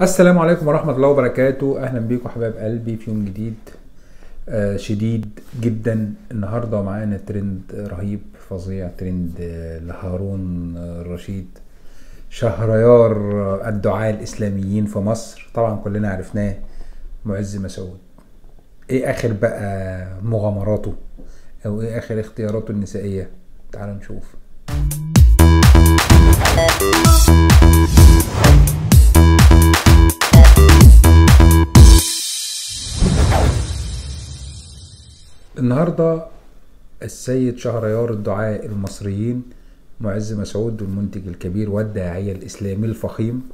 السلام عليكم ورحمة الله وبركاته أهلا بيكم حبايب قلبي في يوم جديد آه شديد جدا النهاردة معانا ترند رهيب فظيع ترند آه لهارون آه، الرشيد شهريار آه، الدعاة الإسلاميين في مصر طبعا كلنا عرفناه معز مسعود ايه اخر بقى مغامراته او ايه اخر اختياراته النسائية تعالوا نشوف النهارده السيد شهريار الدعاء المصريين معز مسعود المنتج الكبير والداعية الإسلامي الفخيم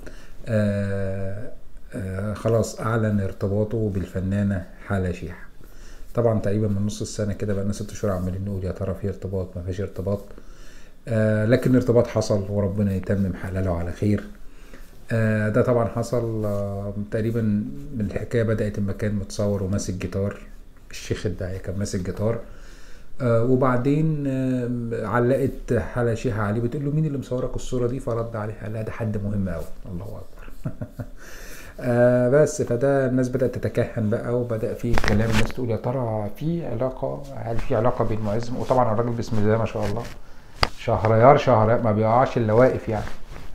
آه آه خلاص أعلن ارتباطه بالفنانة حالة شيحة طبعا تقريبا من نص السنة كده بقى ست شهور عمالين نقول يا ترى في ارتباط ما فيش ارتباط آه لكن ارتباط حصل وربنا يتمم حلاله على خير آه ده طبعا حصل آه تقريبا من الحكايه بدات المكان متصور وماسك جيتار الشيخ الداعية كان ماسك جيتار آه وبعدين آه علقت حلا شيحة عليه بتقول له مين اللي مصورك الصورة دي فرد عليها قال لها ده حد مهم قوي الله أكبر آه بس فده الناس بدأت تتكهن بقى وبدأ في كلام الناس تقول يا ترى في علاقة هل في علاقة بين معز وطبعا الراجل بسم الله ما شاء الله شهريار شهريار ما بيقعش الا واقف يعني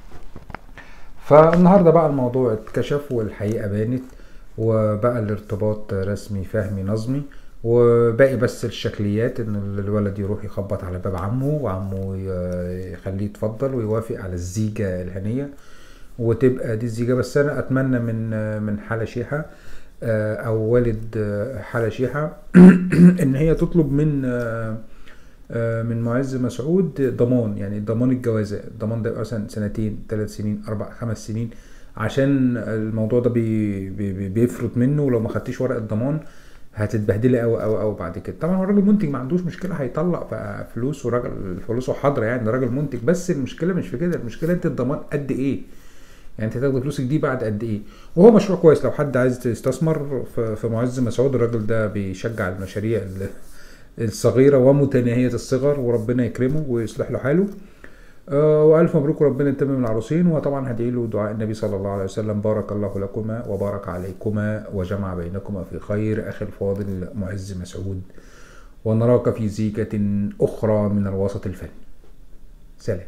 فالنهارده بقى الموضوع اتكشف والحقيقه بانت وبقى الارتباط رسمي فهمي نظمي وباقي بس الشكليات ان الولد يروح يخبط على باب عمه وعمه ي- يخليه يتفضل ويوافق على الزيجة الهنية وتبقى دي الزيجة بس انا اتمنى من من حالة شيحة آه، او والد آه، حالة شيحة ان هي تطلب من آه، آه، من معز مسعود ضمان يعني ضمان الجوازة الضمان ده يبقى مثلا سنتين ثلاث سنين اربع خمس سنين عشان الموضوع ده بي بي بي- بيفرط منه ولو ما خدتيش ورقه ضمان هتتبهدلي قوي قوي قوي بعد كده طبعا هو الراجل منتج ما عندوش مشكله هيطلق بقى فلوس وراجل فلوسه حاضره يعني ده راجل منتج بس المشكله مش في كده المشكله انت الضمان قد ايه يعني انت تاخد فلوسك دي بعد قد ايه وهو مشروع كويس لو حد عايز يستثمر في في معز مسعود الراجل ده بيشجع المشاريع ال- الصغيره ومتناهيه الصغر وربنا يكرمه ويصلح له حاله آه، والف مبروك وربنا يتمم العروسين وطبعا هدعي له دعاء النبي صلى الله عليه وسلم بارك الله لكما وبارك عليكما وجمع بينكما في خير اخي الفاضل معز مسعود ونراك في زيكة اخرى من الوسط الفني سلام